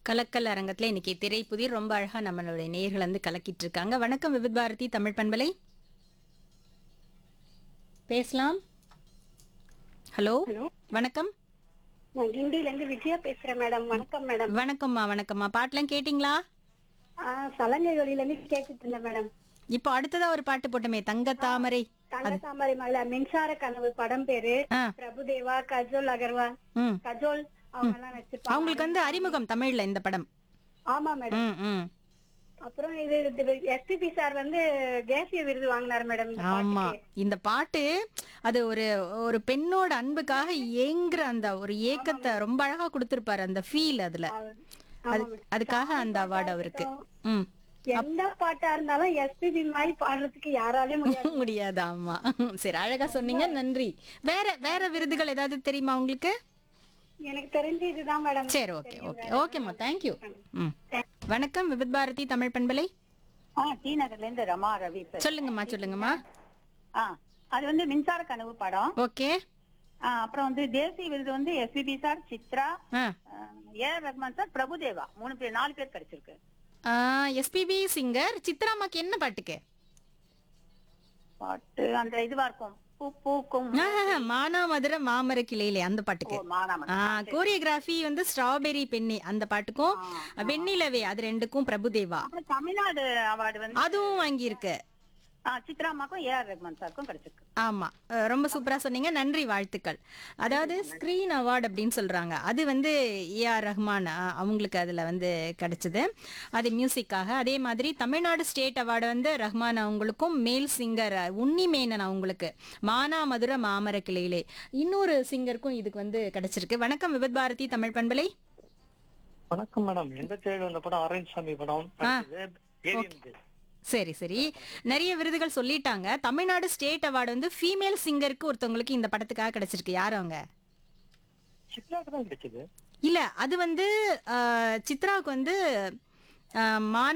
கலக்கல் அரங்கத்துல இன்னைக்கு திரைப்புதிர் ரொம்ப அழகா நம்மளுடைய நேயர்கள் வந்து கலக்கிட்டு இருக்காங்க வணக்கம் விவித் பாரதி தமிழ் பண்பலை பேசலாம் ஹலோ ஹலோ வணக்கம் நான் கிண்டில இருந்து விஜயா பேசுறேன் மேடம் வணக்கம் மேடம் வணக்கம்மா வணக்கம்மா பாட்டெல்லாம் கேட்டிங்களா ஆ, சலங்கை வழியில இருந்து கேட்டுட்டு இருந்தேன் மேடம் இப்போ அடுத்ததா ஒரு பாட்டு போட்டோமே தங்க தாமரை தங்க தாமரை மகள மின்சார கனவு படம் பேரு ஆ பிரபுதேவா கஜோல் அகர்வால் ம் கஜோல் அவங்க எல்லாம் நடிச்சிருப்பாங்க அவங்களுக்கு வந்து அறிமுகம் தமிழ்ல இந்த படம் ஆமா மேடம் ம் ம் அப்புறம் இது எஸ்பிபி சார் வந்து தேசிய விருது வாங்கினார் மேடம் இந்த ஆமா பாட்டுக்கு. இந்த பாட்டு அது ஒரு ஒரு பெண்ணோட அன்புக்காக ஏங்குற அந்த ஒரு ஏக்கத்தை ரொம்ப அழகா கொடுத்திருப்பாரு அந்த ஃபீல் அதுல ஆமா அது மேடம். அதுக்காக அந்த அவார்டு அவருக்கு ம் எந்த பாட்டா இருந்தாலும் எஸ்பிபி மாதிரி பாடுறதுக்கு யாராலையும் முடியாது முடியாது ஆமா சரி அழகா சொன்னீங்க நன்றி வேற வேற விருதுகள் ஏதாவது தெரியுமா உங்களுக்கு எனக்கு தெரிஞ்சு இதுதான் மேடம் சரி ஓகே ஓகே ஓகேம்மா தேங்க்யூ ம் வணக்கம் விபித் பாரதி தமிழ் பண்பலை ஆ டி நகர்ல இருந்து ரமா ரவி பேசுறேன். சொல்லுங்கம்மா சொல்லுங்கம்மா ஆ அது வந்து மின்சார கனவு படம் ஓகே ஆ, அப்புறம் வந்து தேசிய விருது வந்து எஸ்பிபி சார் சித்ரா ஆ A R Rahman sir Prabhudeva மூணு பேர் நாலு பேர் கிடைச்சிருக்கு எஸ்பிபி சிங்கர் சித்ராமாக்கு என்ன பாட்டுக்கு பாட்டு அந்த இதுவா இருக்கும் பூ பூக்கும் ஆஹ், மானாமதுர மாமர கிளையிலே அந்த பாட்டுக்கு மானாமன் ஆ கோரியோகிராஃபி வந்து ஸ்ட்ராபெரி பெண்ணி அந்த பாட்டுக்கும் வெண்ணிலவே அது ரெண்டுக்கும் பிரபுதேவா அப்புறம் தமிழ்நாடு அவார்டு வந்து அதுவும் வாங்கியிருக்கு ஆ, சித்ராமாக்கும் ஏ ஆர் ரஹ்மான் சாருக்கும் கிடைச்சிருக்கு ஆமா அஹ், ரொம்ப சூப்பரா சொன்னீங்க நன்றி வாழ்த்துக்கள் அதாவது ஸ்கிரீன் அவார்டு அப்படின்னு சொல்றாங்க அது வந்து ஏஆர் ரஹ்மான் அஹ், அவங்களுக்கு அதுல வந்து கிடைச்சது அது மியூசிக்காக அதே மாதிரி தமிழ்நாடு ஸ்டேட் அவார்டு வந்து ரஹ்மான் அவங்களுக்கும் மேல் சிங்கர் உன்னி மேனன் அவங்களுக்கு மானாமதுர மாமர கிளையிலே இன்னொரு சிங்கருக்கும் இதுக்கு வந்து கிடைச்சிருக்கு வணக்கம் விபத் பாரதி தமிழ் பண்பலை வணக்கம் மேடம் எண்பத்தி ஏழு அந்த படம் அரவிந்த் சாமி படம் நடிச்சது ஏவிஎம் சரி சரி நிறைய விருதுகள் சொல்லிட்டாங்க தமிழ்நாடு ஸ்டேட் அவார்டு வந்து ஃபீமேல் சிங்கருக்கு ஒருத்தவங்களுக்கு இந்த படத்துக்காக கிடைச்சிருக்கு யார் அவங்க சித்ராக்கு தான் கிடைச்சது இல்ல அது வந்து அஹ், சித்ராவுக்கு வந்து அஹ், மான